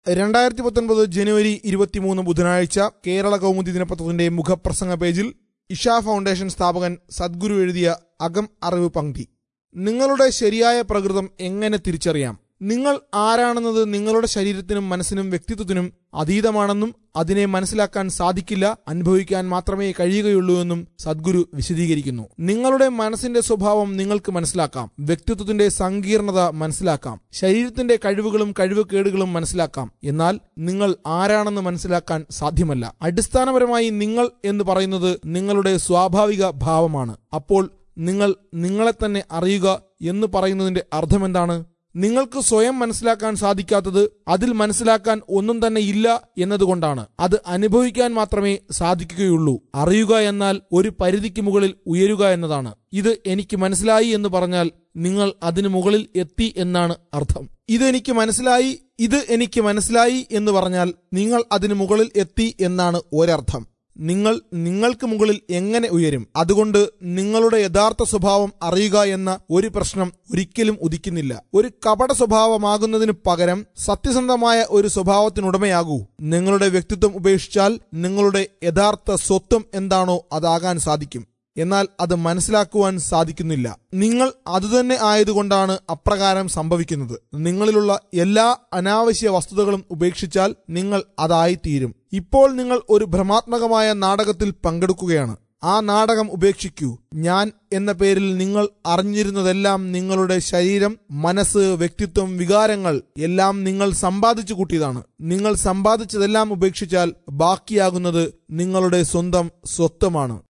രണ്ടായിരത്തി പത്തൊൻപത് ജനുവരി ഇരുപത്തിമൂന്ന് ബുധനാഴ്ച കേരള കൗമുദി ദിനപത്രത്തിന്റെ മുഖപ്രസംഗ പേജിൽ ഇഷ ഫൗണ്ടേഷൻ സ്ഥാപകൻ സദ്ഗുരു എഴുതിയ അകം അറിവ് പങ്ക്തി നിങ്ങളുടെ ശരിയായ പ്രകൃതം എങ്ങനെ തിരിച്ചറിയാം നിങ്ങൾ ആരാണെന്നത് നിങ്ങളുടെ ശരീരത്തിനും മനസ്സിനും വ്യക്തിത്വത്തിനും അതീതമാണെന്നും അതിനെ മനസ്സിലാക്കാൻ സാധിക്കില്ല അനുഭവിക്കാൻ മാത്രമേ കഴിയുകയുള്ളൂ എന്നും സദ്ഗുരു വിശദീകരിക്കുന്നു നിങ്ങളുടെ മനസ്സിന്റെ സ്വഭാവം നിങ്ങൾക്ക് മനസ്സിലാക്കാം വ്യക്തിത്വത്തിന്റെ സങ്കീർണത മനസ്സിലാക്കാം ശരീരത്തിന്റെ കഴിവുകളും കഴിവുകേടുകളും മനസ്സിലാക്കാം എന്നാൽ നിങ്ങൾ ആരാണെന്ന് മനസ്സിലാക്കാൻ സാധ്യമല്ല അടിസ്ഥാനപരമായി നിങ്ങൾ എന്ന് പറയുന്നത് നിങ്ങളുടെ സ്വാഭാവിക ഭാവമാണ് അപ്പോൾ നിങ്ങൾ നിങ്ങളെ തന്നെ അറിയുക എന്ന് പറയുന്നതിന്റെ അർത്ഥമെന്താണ് നിങ്ങൾക്ക് സ്വയം മനസ്സിലാക്കാൻ സാധിക്കാത്തത് അതിൽ മനസ്സിലാക്കാൻ ഒന്നും തന്നെ ഇല്ല എന്നതുകൊണ്ടാണ് അത് അനുഭവിക്കാൻ മാത്രമേ സാധിക്കുകയുള്ളൂ അറിയുക എന്നാൽ ഒരു പരിധിക്ക് മുകളിൽ ഉയരുക എന്നതാണ് ഇത് എനിക്ക് മനസ്സിലായി എന്ന് പറഞ്ഞാൽ നിങ്ങൾ അതിനു മുകളിൽ എത്തി എന്നാണ് അർത്ഥം ഇത് എനിക്ക് മനസ്സിലായി ഇത് എനിക്ക് മനസ്സിലായി എന്ന് പറഞ്ഞാൽ നിങ്ങൾ അതിനു മുകളിൽ എത്തി എന്നാണ് ഒരർത്ഥം നിങ്ങൾ നിങ്ങൾക്ക് മുകളിൽ എങ്ങനെ ഉയരും അതുകൊണ്ട് നിങ്ങളുടെ യഥാർത്ഥ സ്വഭാവം അറിയുക എന്ന ഒരു പ്രശ്നം ഒരിക്കലും ഉദിക്കുന്നില്ല ഒരു കപട സ്വഭാവമാകുന്നതിന് പകരം സത്യസന്ധമായ ഒരു സ്വഭാവത്തിനുടമയാകൂ നിങ്ങളുടെ വ്യക്തിത്വം ഉപേക്ഷിച്ചാൽ നിങ്ങളുടെ യഥാർത്ഥ സ്വത്വം എന്താണോ അതാകാൻ സാധിക്കും എന്നാൽ അത് മനസ്സിലാക്കുവാൻ സാധിക്കുന്നില്ല നിങ്ങൾ അതുതന്നെ ആയതുകൊണ്ടാണ് അപ്രകാരം സംഭവിക്കുന്നത് നിങ്ങളിലുള്ള എല്ലാ അനാവശ്യ വസ്തുതകളും ഉപേക്ഷിച്ചാൽ നിങ്ങൾ അതായിത്തീരും ഇപ്പോൾ നിങ്ങൾ ഒരു ഭ്രമാത്മകമായ നാടകത്തിൽ പങ്കെടുക്കുകയാണ് ആ നാടകം ഉപേക്ഷിക്കൂ ഞാൻ എന്ന പേരിൽ നിങ്ങൾ അറിഞ്ഞിരുന്നതെല്ലാം നിങ്ങളുടെ ശരീരം മനസ്സ് വ്യക്തിത്വം വികാരങ്ങൾ എല്ലാം നിങ്ങൾ സമ്പാദിച്ചു കൂട്ടിയതാണ് നിങ്ങൾ സമ്പാദിച്ചതെല്ലാം ഉപേക്ഷിച്ചാൽ ബാക്കിയാകുന്നത് നിങ്ങളുടെ സ്വന്തം സ്വത്വമാണ്